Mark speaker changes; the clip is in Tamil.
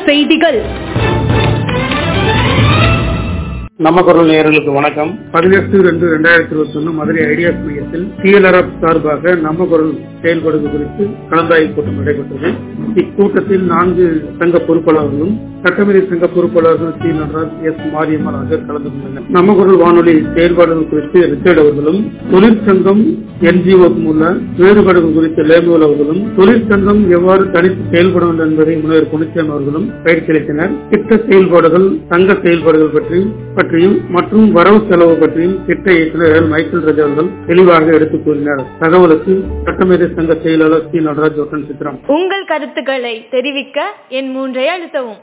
Speaker 1: செய்திகள்
Speaker 2: நம்ம குரல் நேயர்களுக்கு வணக்கம் பதினெட்டு ரெண்டு ரெண்டாயிரத்தி இருபத்தி ஒண்ணு மதுரை ஐடியாஸ் மையத்தில் டிஎல்ஆர்எஃப் சார்பாக நம்ம குரல் செயல்படுவது குறித்து கலந்தாய்வு கூட்டம் நடைபெற்றது இக்கூட்டத்தில் நான்கு சங்க பொறுப்பாளர்களும் சட்டமேதை சங்க பொறுப்பாளர்கள் சி நடராஜ் எஸ் மாரியம்மன் ஆகியோர் கலந்து கொண்டனர் நம்ம குரல் வானொலி செயல்பாடுகள் குறித்து ரிச்சர்ட் அவர்களும் தொழிற்சங்கம் என்ஜிஓ உள்ள வேறுபாடுகள் குறித்து லேபுவல் அவர்களும் தொழிற்சங்கம் எவ்வாறு தனித்து செயல்பட வேண்டும் என்பதை முனைவர் குணிச்சன் அவர்களும் பயிற்சி அளித்தனர் திட்ட செயல்பாடுகள் சங்க செயல்பாடுகள் பற்றியும் பற்றியும் மற்றும் வரவு செலவு பற்றியும் திட்ட இயக்குநர் மைக்கேல் ராஜா அவர்கள் தெளிவாக எடுத்துக் கூறினார் தகவலுக்கு சட்டமேதை சங்க செயலாளர் சி நடராஜ் ஒட்டன் சித்ரம்
Speaker 1: உங்கள் கருத்துக்களை தெரிவிக்க என் மூன்றை அழுத்தவும்